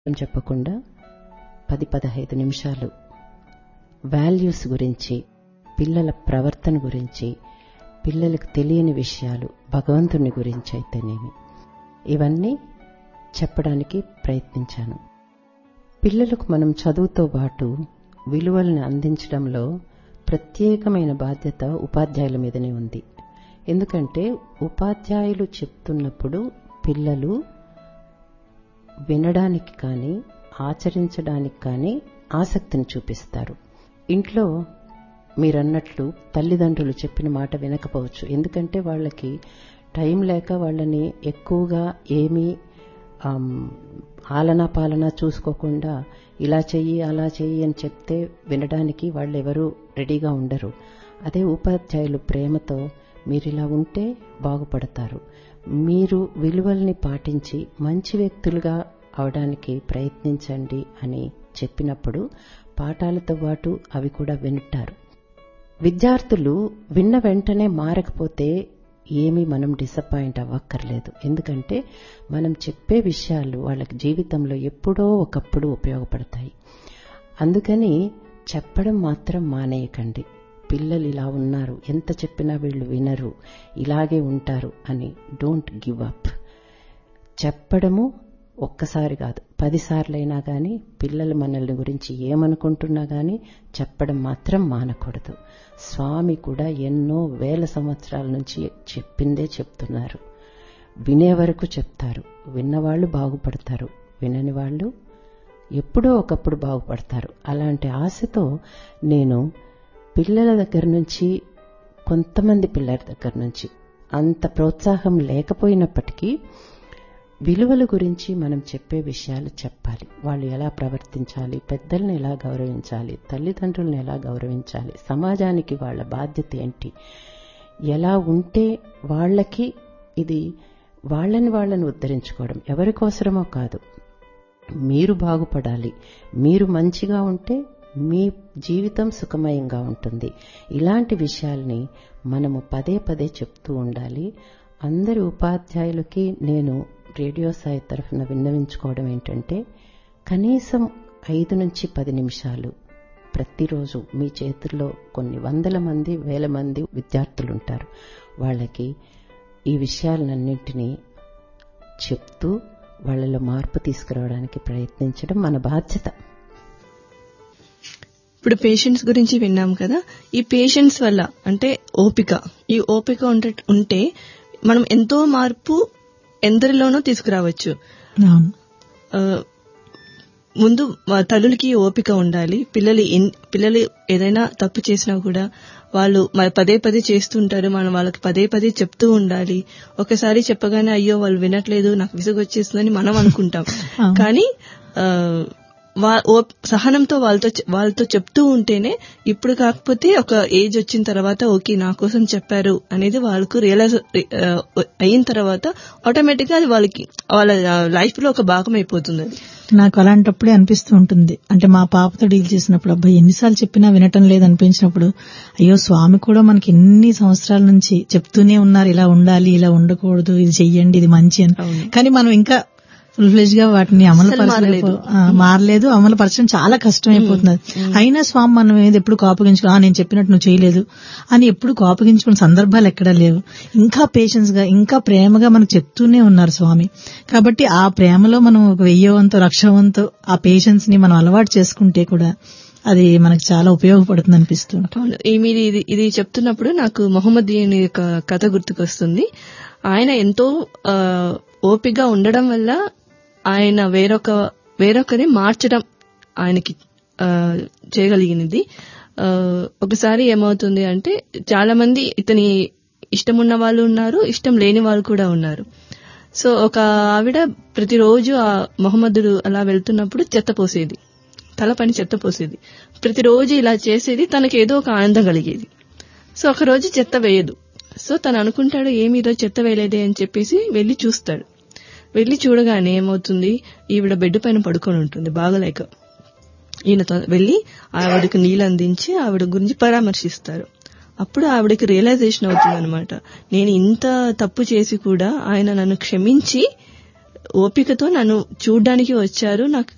చెప్పకుండా పది పదహైదు నిమిషాలు వాల్యూస్ గురించి పిల్లల ప్రవర్తన గురించి పిల్లలకు తెలియని విషయాలు భగవంతుని గురించి అయితేనేమి ఇవన్నీ చెప్పడానికి ప్రయత్నించాను పిల్లలకు మనం చదువుతో పాటు విలువలను అందించడంలో ప్రత్యేకమైన బాధ్యత ఉపాధ్యాయుల మీదనే ఉంది ఎందుకంటే ఉపాధ్యాయులు చెప్తున్నప్పుడు పిల్లలు వినడానికి కానీ ఆచరించడానికి కానీ ఆసక్తిని చూపిస్తారు ఇంట్లో మీరన్నట్లు తల్లిదండ్రులు చెప్పిన మాట వినకపోవచ్చు ఎందుకంటే వాళ్ళకి టైం లేక వాళ్ళని ఎక్కువగా ఏమీ ఆలనా పాలన చూసుకోకుండా ఇలా చెయ్యి అలా చెయ్యి అని చెప్తే వినడానికి వాళ్ళు ఎవరూ రెడీగా ఉండరు అదే ఉపాధ్యాయులు ప్రేమతో మీరు ఇలా ఉంటే బాగుపడతారు మీరు విలువల్ని పాటించి మంచి వ్యక్తులుగా అవడానికి ప్రయత్నించండి అని చెప్పినప్పుడు పాఠాలతో పాటు అవి కూడా వింటారు విద్యార్థులు విన్న వెంటనే మారకపోతే ఏమీ మనం డిసప్పాయింట్ అవ్వక్కర్లేదు ఎందుకంటే మనం చెప్పే విషయాలు వాళ్ళకి జీవితంలో ఎప్పుడో ఒకప్పుడు ఉపయోగపడతాయి అందుకని చెప్పడం మాత్రం మానేయకండి పిల్లలు ఇలా ఉన్నారు ఎంత చెప్పినా వీళ్ళు వినరు ఇలాగే ఉంటారు అని డోంట్ గివ్ అప్ చెప్పడము ఒక్కసారి కాదు పదిసార్లైనా కానీ పిల్లలు మనల్ని గురించి ఏమనుకుంటున్నా కానీ చెప్పడం మాత్రం మానకూడదు స్వామి కూడా ఎన్నో వేల సంవత్సరాల నుంచి చెప్పిందే చెప్తున్నారు వినే వరకు చెప్తారు విన్నవాళ్ళు బాగుపడతారు వినని వాళ్ళు ఎప్పుడో ఒకప్పుడు బాగుపడతారు అలాంటి ఆశతో నేను పిల్లల దగ్గర నుంచి కొంతమంది పిల్లల దగ్గర నుంచి అంత ప్రోత్సాహం లేకపోయినప్పటికీ విలువల గురించి మనం చెప్పే విషయాలు చెప్పాలి వాళ్ళు ఎలా ప్రవర్తించాలి పెద్దల్ని ఎలా గౌరవించాలి తల్లిదండ్రులను ఎలా గౌరవించాలి సమాజానికి వాళ్ళ బాధ్యత ఏంటి ఎలా ఉంటే వాళ్ళకి ఇది వాళ్ళని వాళ్ళని ఉద్ధరించుకోవడం ఎవరి కోసరమో కాదు మీరు బాగుపడాలి మీరు మంచిగా ఉంటే మీ జీవితం సుఖమయంగా ఉంటుంది ఇలాంటి విషయాల్ని మనము పదే పదే చెప్తూ ఉండాలి అందరి ఉపాధ్యాయులకి నేను రేడియో సాయి తరఫున విన్నవించుకోవడం ఏంటంటే కనీసం ఐదు నుంచి పది నిమిషాలు ప్రతిరోజు మీ చేతుల్లో కొన్ని వందల మంది వేల మంది విద్యార్థులు ఉంటారు వాళ్ళకి ఈ విషయాలన్నింటినీ చెప్తూ వాళ్ళలో మార్పు తీసుకురావడానికి ప్రయత్నించడం మన బాధ్యత ఇప్పుడు పేషెంట్స్ గురించి విన్నాం కదా ఈ పేషెంట్స్ వల్ల అంటే ఓపిక ఈ ఓపిక ఉంటే మనం ఎంతో మార్పు ఎందరిలోనూ తీసుకురావచ్చు ముందు తల్లులకి ఓపిక ఉండాలి పిల్లలు పిల్లలు ఏదైనా తప్పు చేసినా కూడా వాళ్ళు పదే పదే చేస్తుంటారు మనం వాళ్ళకి పదే పదే చెప్తూ ఉండాలి ఒకసారి చెప్పగానే అయ్యో వాళ్ళు వినట్లేదు నాకు విసుగు వచ్చేస్తుందని మనం అనుకుంటాం కానీ సహనంతో వాళ్ళతో వాళ్ళతో చెప్తూ ఉంటేనే ఇప్పుడు కాకపోతే ఒక ఏజ్ వచ్చిన తర్వాత ఓకే నా కోసం చెప్పారు అనేది వాళ్ళకు రియలైజ్ అయిన తర్వాత ఆటోమేటిక్ గా అది వాళ్ళకి వాళ్ళ లైఫ్ లో ఒక భాగం అయిపోతుంది అది నాకు అలాంటప్పుడే అనిపిస్తూ ఉంటుంది అంటే మా పాపతో డీల్ చేసినప్పుడు అబ్బాయి ఎన్నిసార్లు చెప్పినా వినటం లేదు అనిపించినప్పుడు అయ్యో స్వామి కూడా మనకి ఎన్ని సంవత్సరాల నుంచి చెప్తూనే ఉన్నారు ఇలా ఉండాలి ఇలా ఉండకూడదు ఇది చెయ్యండి ఇది మంచి అని కానీ మనం ఇంకా ఫుల్ ఫ్లెజ్ గా వాటిని అమలు పరచలేదు మారలేదు అమలు పరచడం చాలా కష్టం అయిపోతున్నది అయినా స్వామి మనం ఏది ఎప్పుడు కోపగించుకో నేను చెప్పినట్టు నువ్వు చేయలేదు అని ఎప్పుడు కోపగించుకున్న సందర్భాలు ఎక్కడా లేవు ఇంకా పేషెన్స్ గా ఇంకా ప్రేమగా మనకు చెప్తూనే ఉన్నారు స్వామి కాబట్టి ఆ ప్రేమలో మనం ఒక వెయ్యవంతో రక్షవంతో ఆ పేషెన్స్ ని మనం అలవాటు చేసుకుంటే కూడా అది మనకు చాలా ఉపయోగపడుతుంది అనిపిస్తుంది మీరు ఇది ఇది చెప్తున్నప్పుడు నాకు మొహమ్మద్ యొక్క కథ గుర్తుకొస్తుంది ఆయన ఎంతో ఓపిగా ఉండడం వల్ల ఆయన వేరొక వేరొకరి మార్చడం ఆయనకి చేయగలిగినది ఒకసారి ఏమవుతుంది అంటే చాలా మంది ఇతని ఇష్టం ఉన్న వాళ్ళు ఉన్నారు ఇష్టం లేని వాళ్ళు కూడా ఉన్నారు సో ఒక ఆవిడ ప్రతిరోజు ఆ మొహమ్మదుడు అలా వెళ్తున్నప్పుడు చెత్త పోసేది తల పని చెత్త పోసేది ప్రతిరోజు ఇలా చేసేది తనకి ఏదో ఒక ఆనందం కలిగేది సో ఒకరోజు చెత్త వేయదు సో తను అనుకుంటాడు ఏమి ఈరోజు చెత్త వేయలేదే అని చెప్పేసి వెళ్లి చూస్తాడు వెళ్లి చూడగానే ఏమవుతుంది ఈవిడ బెడ్ పైన పడుకొని ఉంటుంది బాగలేక ఈయన వెళ్లి ఆవిడకి నీళ్ళు అందించి ఆవిడ గురించి పరామర్శిస్తారు అప్పుడు ఆవిడకి రియలైజేషన్ అవుతుంది అనమాట నేను ఇంత తప్పు చేసి కూడా ఆయన నన్ను క్షమించి ఓపికతో నన్ను చూడ్డానికి వచ్చారు నాకు